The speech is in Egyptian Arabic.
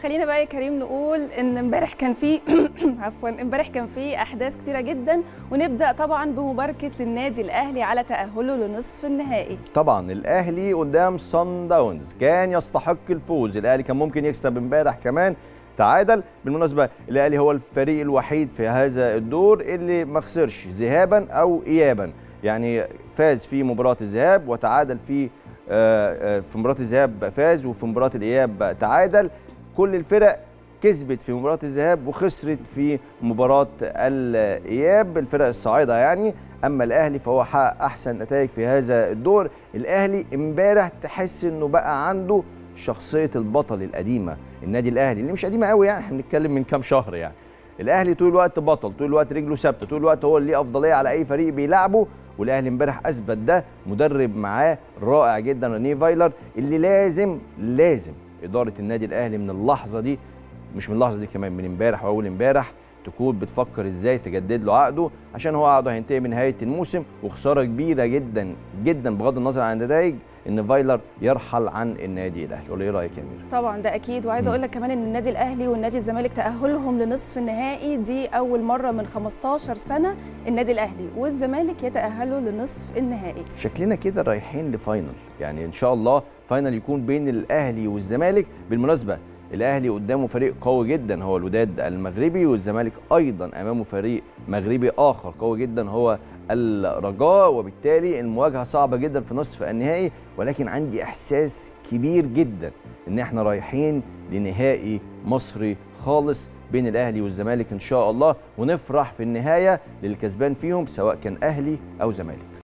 خلينا بقى يا كريم نقول ان امبارح كان في عفوا امبارح كان في احداث كتيره جدا ونبدا طبعا بمباركه للنادي الاهلي على تاهله لنصف النهائي طبعا الاهلي قدام صن داونز كان يستحق الفوز الاهلي كان ممكن يكسب امبارح كمان تعادل بالمناسبه الاهلي هو الفريق الوحيد في هذا الدور اللي ما خسرش ذهابا او ايابا يعني فاز في مباراه الذهاب وتعادل في في مباراه الذهاب فاز وفي مباراه الاياب تعادل كل الفرق كسبت في مباراه الذهاب وخسرت في مباراه الاياب الفرق الصاعده يعني اما الاهلي فهو حقق احسن نتائج في هذا الدور الاهلي امبارح تحس انه بقى عنده شخصيه البطل القديمه النادي الاهلي اللي مش قديمه قوي يعني احنا بنتكلم من كام شهر يعني الاهلي طول الوقت بطل طول الوقت رجله ثابته طول الوقت هو اللي ليه افضليه على اي فريق بيلعبه والاهلي امبارح اثبت ده مدرب معاه رائع جدا رينيه فايلر اللي لازم لازم اداره النادي الاهلي من اللحظه دي مش من اللحظه دي كمان من امبارح واول امبارح تكون بتفكر ازاي تجدد له عقده عشان هو عقده هينتهي بنهايه الموسم وخساره كبيره جدا جدا بغض النظر عن النتائج ان فايلر يرحل عن النادي الاهلي ولا ايه رايك يا امير طبعا ده اكيد وعايزه اقول لك كمان ان النادي الاهلي والنادي الزمالك تاهلهم لنصف النهائي دي اول مره من 15 سنه النادي الاهلي والزمالك يتاهلوا لنصف النهائي شكلنا كده رايحين لفاينل يعني ان شاء الله فاينل يكون بين الاهلي والزمالك بالمناسبه الاهلي قدامه فريق قوي جدا هو الوداد المغربي والزمالك ايضا امامه فريق مغربي اخر قوي جدا هو الرجاء وبالتالي المواجهه صعبه جدا في نصف النهائي ولكن عندي احساس كبير جدا ان احنا رايحين لنهائي مصري خالص بين الاهلي والزمالك ان شاء الله ونفرح في النهايه للكسبان فيهم سواء كان اهلي او زمالك